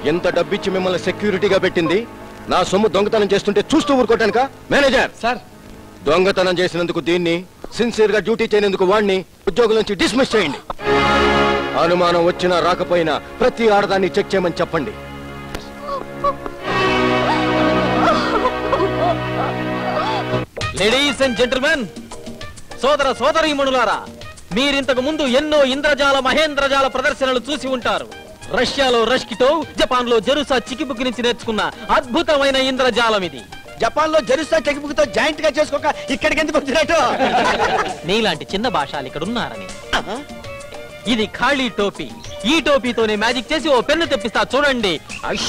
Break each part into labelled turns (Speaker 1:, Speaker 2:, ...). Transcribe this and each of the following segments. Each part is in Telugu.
Speaker 1: ఎంత డబ్బిచ్చి మిమ్మల్ని సెక్యూరిటీగా పెట్టింది నా సొమ్ము దొంగతనం చేస్తుంటే చూస్తూ ఊరుకోటానుక మేనేజర్
Speaker 2: సార్
Speaker 1: దొంగతనం చేసినందుకు దీన్ని సిన్సియర్ గా డ్యూటీ చేయనందుకు వాడిని ఉద్యోగుల నుంచి డిస్మిస్ చేయండి అనుమానం వచ్చినా రాకపోయినా ప్రతి ఆడదాన్ని చెక్ చేయమని చెప్పండి
Speaker 3: లేడీస్ అండ్ జెంటిల్మెన్ సోదర సోదరీమణులారా మీరింతకు ముందు ఎన్నో ఇంద్రజాల మహేంద్రజాల ప్రదర్శనలు చూసి ఉంటారు రష్యాలో రష్కిటో జపాన్ లో జెరుసా చికిబుక్ నుంచి నేర్చుకున్న అద్భుతమైన ఇంద్రజాలం ఇది
Speaker 2: జపాన్ లో జరుసా చెక్బుక్ తో జాయింట్ గా చేసుకోక ఇక్కడికి ఎందుకు వచ్చినట్టు
Speaker 3: నీలాంటి చిన్న భాషలు ఇక్కడ ఉన్నారని ఇది ఖాళీ టోపీ ఈ టోపీతోనే మ్యాజిక్ చేసి ఓ పెన్ను తెప్పిస్తా చూడండి అష్!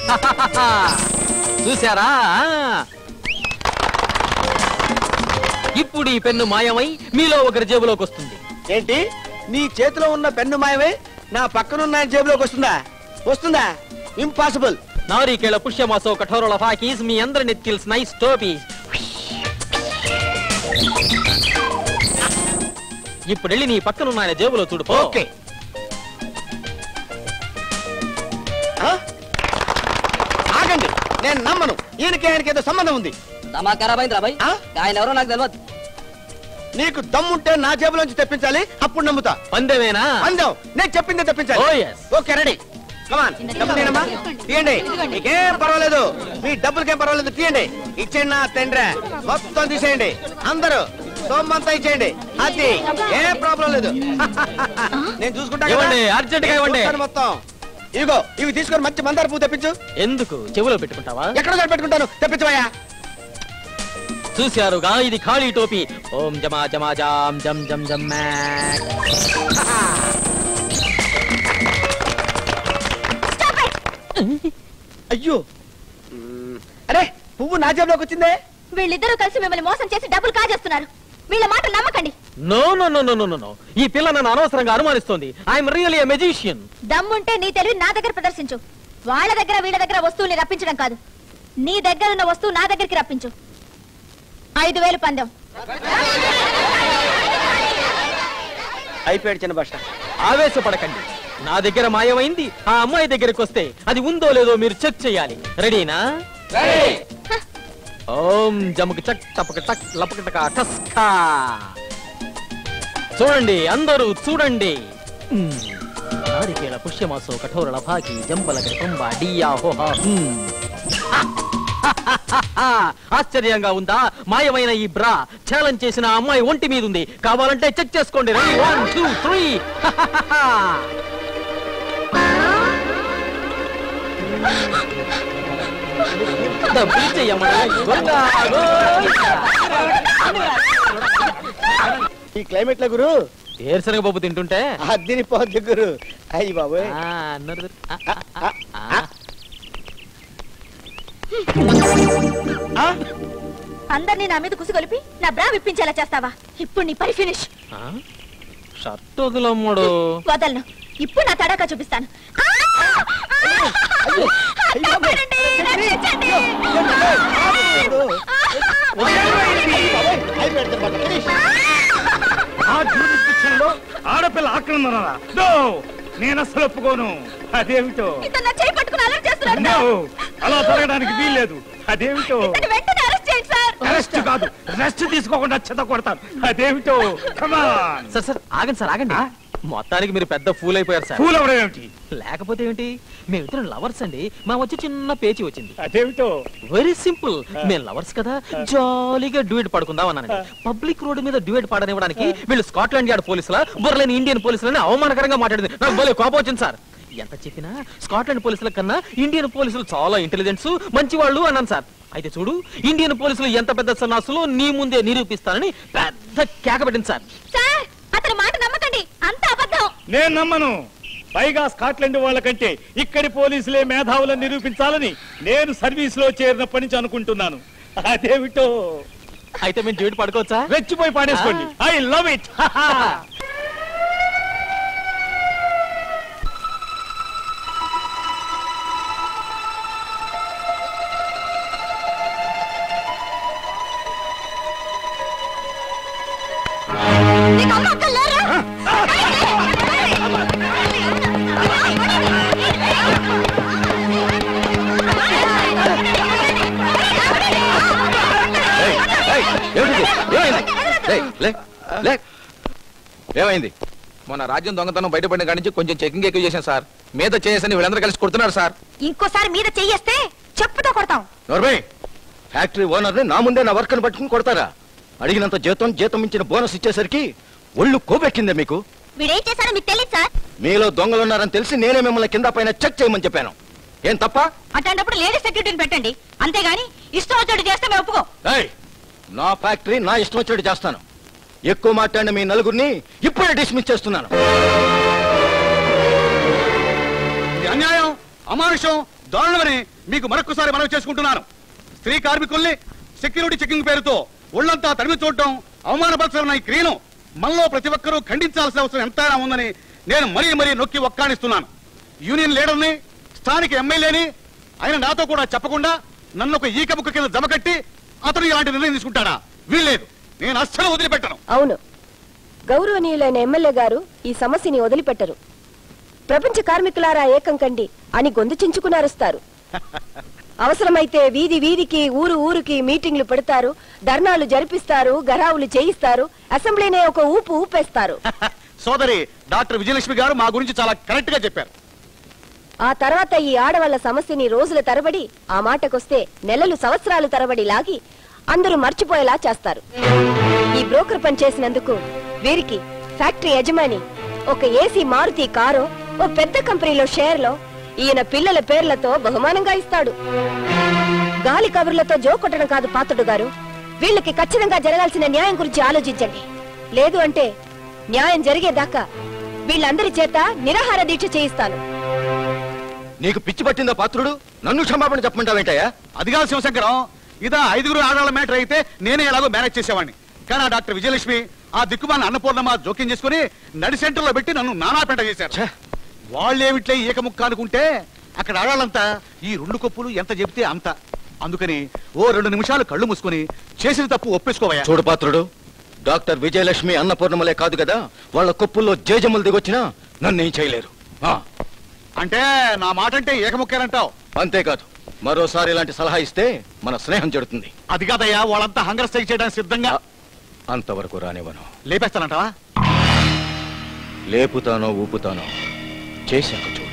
Speaker 3: చూసారా ఇప్పుడు ఈ పెన్ను మాయమై మీలో ఒకరి జేబులోకి వస్తుంది
Speaker 2: ఏంటి నీ చేతిలో ఉన్న పెన్ను మాయమే నా పక్కనున్న ఆయన జేబులోకి వస్తుందా వస్తుందా ఇంపాసిబుల్
Speaker 3: నారీకేళ పుష్యమాసో కఠోరల ఫాకీస్ మీ అందరి నెత్తిల్స్ నైస్ టోపీ ఇప్పుడు వెళ్ళి నీ పక్కనున్న ఆయన జేబులో చూడు పో.
Speaker 2: ఓకే ఆగండి నేను నమ్మను ఈయనకి ఆయనకి ఏదో సంబంధం ఉంది
Speaker 4: దమాకారాబైందిరా బాయ్
Speaker 2: ఆ?
Speaker 4: ఆయన ఎవరో నాకు తెలియదు
Speaker 2: నీకు దమ్ముంటే నా జేబులోంచి తెప్పించాలి అప్పుడు నమ్ముతా
Speaker 3: పందెమేనా
Speaker 2: అందం నేను చెప్పిందే తెప్పించాలి
Speaker 3: Oh, yes.
Speaker 2: Okay ready come on డబ్బు తీయనమ్మా తీయండి మీకేం పర్వాలేదు మీ డబ్బులకేం పర్వాలేదు తీయండి ఇచ్చేయండి నా తండ్రి మొత్తం తీసేయండి అందరూ సొమ్మంతా ఇచ్చేయండి అది ఏ ప్రాబ్లం లేదు నేను చూసుకుంటా కదా.
Speaker 3: ఇవ్వండి, urgent గా ఇవ్వండి.
Speaker 2: చూస్తాను మొత్తం ఇదిగో ఇవి తీసుకొని మంచి మందార పువ్వు తెప్పించు
Speaker 3: ఎందుకు చెవులో పెట్టుకుంటావా
Speaker 2: ఎక్కడ పెట్టుకుంటాను తెప్పించవయ్యా
Speaker 3: చూశారుగా ఇది ఖాళీ టోపీ ఓం జమా జమా జాం జం జం జం మ్యాక్.
Speaker 2: అయ్యో మ్మ్. అరే పువ్వు నా జేబులోకి వచ్చిందే
Speaker 5: వీళ్ళిద్దరూ కలిసి మిమ్మల్ని మోసం చేసి డబ్బులు కాజేస్తున్నారు వీళ్ళ మాట నమ్మకండి
Speaker 3: no no no no no no no ఈ పిల్ల నన్ను అనవసరంగా అనుమానిస్తోంది ఐఎమ్ రియల్లీ ఎ మెజిషియన్
Speaker 5: దమ్ముంటే నీ తెలివి నా దగ్గర ప్రదర్శించు వాళ్ళ దగ్గర వీళ్ళ దగ్గర వస్తువుల్ని రప్పించడం కాదు నీ దగ్గర ఉన్న వస్తువు నా దగ్గరికి రప్పించు ఐదు వేలు పందెం
Speaker 2: అయిపోయాడు చిన్న భాష
Speaker 3: ఆవేశపడకండి నా దగ్గర మాయమైంది ఆ అమ్మాయి దగ్గరికి వస్తే అది ఉందో లేదో మీరు చెక్ చేయాలి రెడీనా ఓం జముకి చక్ టపక టక్ లపక టక టస్కా చూడండి అందరూ చూడండి మ్మ్. నారికేళ పుష్యమాసో కఠోర లభాకి జంపల కుంభ డియా హోహా హ్మ్. ఆశ్చర్యంగా ఉందా మాయమైన ఈ బ్రా ఛాలెంజ్ చేసిన ఆ అమ్మాయి ఒంటి మీద ఉంది కావాలంటే చెక్ చేసుకోండి రెడీ వన్ టూ త్రీ డబ్బులు చెయ్యమ్మా గోవిందా, గోవిందా.
Speaker 2: ఈ క్లైమేట్ లో గురు
Speaker 3: వేరుశనగ పప్పు తింటుంటే
Speaker 2: అద్దిని పోద్ది గురు అయ్యి బాబోయ్
Speaker 3: ఆ, అన్నారు. ఆ, ఆ, ఆ, ఆ.
Speaker 2: ఆ?
Speaker 5: అందరినీ నా మీద కుసిగొలిపి నా బ్రా విప్పించేలా చేస్తావా ఇప్పుడు నీ పని ఫినిష్
Speaker 3: ఆ? షర్ట్ వదులమ్ముడు
Speaker 5: వదలను ఇప్పుడు నా తడాకా చూపిస్తాను ఆ! కాపాడండి, రక్షించండి.
Speaker 2: అయిపోయాడు చిన్న భాష. ఫినిష్.
Speaker 6: ఆ jurisdiction లో ఆడపిల్ల ఆక్రమణ నో నేను అసలు ఒప్పుకోను అదేమిటో
Speaker 5: ఇతను నా చేయి పట్టుకుని అలర్ట్ చేస్తున్నాడు
Speaker 6: నో
Speaker 5: సార్.
Speaker 6: అలా జరగడానికి వీల్లేదు అదేమిటో
Speaker 5: ఇతన్ని వెంటనే అరెస్ట్ చేయండి సార్
Speaker 6: రెస్ట్ కాదు రెస్ట్ తీసుకోకుండా చెత్త కొడతాను అదేమిటో కమాన్
Speaker 3: సార్ సార్ ఆగండి సార్ ఆగండి మొత్తానికి మీరు పెద్ద ఫూల్ అయిపోయారు సార్
Speaker 6: ఫూల్ అవడం ఏమిటి
Speaker 3: లేకపోతే ఏంటి మేమిద్దరం లవర్స్ అండి మా వచ్చి చిన్న పేచి వచ్చింది
Speaker 6: అదేమిటో
Speaker 3: వెరీ సింపుల్ మేము లవర్స్ కదా జాలీగా డ్యూయట్ పడుకుందాం అన్నాను పబ్లిక్ రోడ్ మీద డ్యూయట్ పాడనివ్వడానికి వీళ్ళు స్కాట్లాండ్ యార్డ్ పోలీసుల బుర్రలేని ఇండియన్ పోలీసులని అవమానకరంగా మాట్లాడింది నాకు భలే కోపం వచ్చింది సార్ ఎంత చెప్పినా స్కాట్లాండ్ పోలీసుల కన్నా ఇండియన్ పోలీసులు చాలా ఇంటెలిజెన్స్ మంచి వాళ్ళు అన్నాను సార్ అయితే చూడు ఇండియన్ పోలీసులు ఎంత పెద్ద సన్నాసులు నీ ముందే నిరూపిస్తానని పెద్ద కేక పెట్టింది సార్
Speaker 5: సార్ అతని మాట నమ్మకండి అంత అబద్ధం
Speaker 6: నేను నమ్మను పైగా స్కాట్లాండ్ వాళ్ళకంటే ఇక్కడి పోలీసులే మేధావులను నిరూపించాలని నేను సర్వీస్ లో చేరినప్పటి నుంచి అనుకుంటున్నాను అదేమిటో
Speaker 3: అయితే మేము డ్యూయట్ పడుకోవచ్చా
Speaker 6: రెచ్చిపోయి పాడేసుకోండి ఐ లవ్ ఇట్
Speaker 5: నీకు అమ్మ అక్కలు లేరా?
Speaker 1: లే, లే, లే. ఏమైంది
Speaker 7: మన రాజ్యం దొంగతనం బయటపడిన కాడి నుంచి కొంచెం చెకింగ్ ఎక్కువ చేశాం సార్ మీద చేసని వీళ్ళందరూ కలిసి కొడుతున్నారు సార్
Speaker 5: ఇంకోసారి మీద చెయ్యేస్తే చెప్పుతో కొడతాం
Speaker 1: నోర్మై ఫ్యాక్టరీ ఓనర్ని నా ముందే నా వర్క్ని పట్టుకుని కొడతారా అడిగినంత జీతం జీతం ఇచ్చిన బోనస్ ఇచ్చేసరికి ఒళ్ళు కోబెక్కిందే మీకు
Speaker 5: వీడేం చేశారో మీకు తెలియదు సార్
Speaker 1: మీలో దొంగలున్నారని తెలిసి నేనే మిమ్మల్ని కింద పైన చెక్ చేయమని చెప్పాను ఏం తప్ప
Speaker 5: అట్లాంటప్పుడు లేడీ సెక్యూరిటీని పెట్టండి అంతేగాని ఇష్టం వచ్చేట్టు చేస్తే మేము ఒప్పుకో
Speaker 1: ఏయ్, నా ఫ్యాక్టరీ నా ఇష్టం వచ్చినట్టు చేస్తాను ఎక్కువ మాట్లాడిన మీ నలుగురిని ఇప్పుడే డిస్మిస్ చేస్తున్నాను
Speaker 8: ఇది అన్యాయం అమానుషం దారుణమని మీకు మరొకసారి మనవి చేసుకుంటున్నాను స్త్రీ కార్మికుల్ని సెక్యూరిటీ చెకింగ్ పేరుతో ఒళ్ళంతా తడిమి చూడటం అవమానపరచడం ఈ క్రియను మనలో ప్రతి ఒక్కరూ ఖండించాల్సిన అవసరం ఎంతైనా ఉందని నేను మరీ మరీ నొక్కి ఒక్కాణిస్తున్నాను యూనియన్ లీడర్ని స్థానిక ఎమ్మెల్యేని ఆయన నాతో కూడా చెప్పకుండా నన్ను ఒక ఈక ముక్క కింద జమకట్టి అతను ఇలాంటి నిర్ణయం తీసుకుంటాడా వీల్లేదు నేను అస్సలు వదిలిపెట్టను
Speaker 9: అవును గౌరవనీయులైన ఎమ్మెల్యే గారు ఈ సమస్యని వదిలిపెట్టరు ప్రపంచ కార్మికులారా ఏకం కండి అని గొంతు చించుకునారుస్తారు అవసరమైతే వీధి వీధికి ఊరు ఊరికి మీటింగ్లు పెడతారు ధర్నాలు జరిపిస్తారు గరావులు చేయిస్తారు అసెంబ్లీనే ఒక ఊపు ఊపేస్తారు
Speaker 8: సోదరి డాక్టర్ విజయలక్ష్మి గారు మా గురించి చాలా కరెక్ట్ గా చెప్పారు
Speaker 9: ఆ తర్వాత ఈ ఆడవాళ్ల సమస్యని రోజుల తరబడి ఆ మాటకొస్తే నెలలు సంవత్సరాలు తరబడి లాగి అందరూ మర్చిపోయేలా చేస్తారు ఈ బ్రోకర్ పని చేసినందుకు వీరికి ఫ్యాక్టరీ యజమాని ఒక ఏసీ మారుతి కారు ఓ పెద్ద కంపెనీలో షేర్లో ఈయన పిల్లల పేర్లతో బహుమానంగా ఇస్తాడు గాలి కబుర్లతో జో కొట్టడం కాదు పాత్రుడు గారు వీళ్ళకి ఖచ్చితంగా జరగాల్సిన న్యాయం గురించి ఆలోచించండి లేదు అంటే న్యాయం జరిగేదాకా వీళ్ళందరి చేత నిరాహార దీక్ష చేయిస్తాను
Speaker 1: నీకు పిచ్చి పట్టిందా పాత్రుడు నన్ను క్షమాపణ చెప్పమంటావేంటయ్యా
Speaker 8: అది కాదు శివశంకరం ఇదా ఐదుగురు ఆడాళ్ళ మ్యాటర్ అయితే నేనే ఎలాగో మేనేజ్ చేసేవాడిని కానీ ఆ డాక్టర్ విజయలక్ష్మి ఆ దిక్కుమాల అన్నపూర్ణమ్మ జోక్యం చేసుకుని నడి సెంటర్ లో పెట్టి నన్ను నానాపేట చేశారు
Speaker 1: ఛే!
Speaker 8: వాళ్ళేమిట్లే ఏకముక్క అనుకుంటే అక్కడ ఆడాళ్ళంతా ఈ రెండు కప్పులు ఎంత చెబితే అంత అందుకని ఓ రెండు నిమిషాలు కళ్ళు మూసుకొని చేసిన తప్పు ఒప్పేసుకోవయ్యా
Speaker 1: చూడు పాత్రుడు డాక్టర్ విజయలక్ష్మి అన్నపూర్ణమలే కాదు కదా వాళ్ళ కొప్పుల్లో జేజములు దిగొచ్చినా నన్ను ఏం చేయలేరు ఆ,
Speaker 8: అంటే నా మాట అంటే ఏకముక్కేనంటావు
Speaker 1: అంతేకాదు మరోసారి ఇలాంటి సలహా ఇస్తే మన స్నేహం జరుగుతుంది
Speaker 8: అది కాదయ్యా వాళ్ళంతా హంగర్ స్ట్రైక్ చేయడానికి సిద్ధంగా
Speaker 1: అంతవరకు రానివ్వను
Speaker 8: లేపేస్తానంటావా
Speaker 1: లేపుతానో ఊపుతానో చేశాక చూడు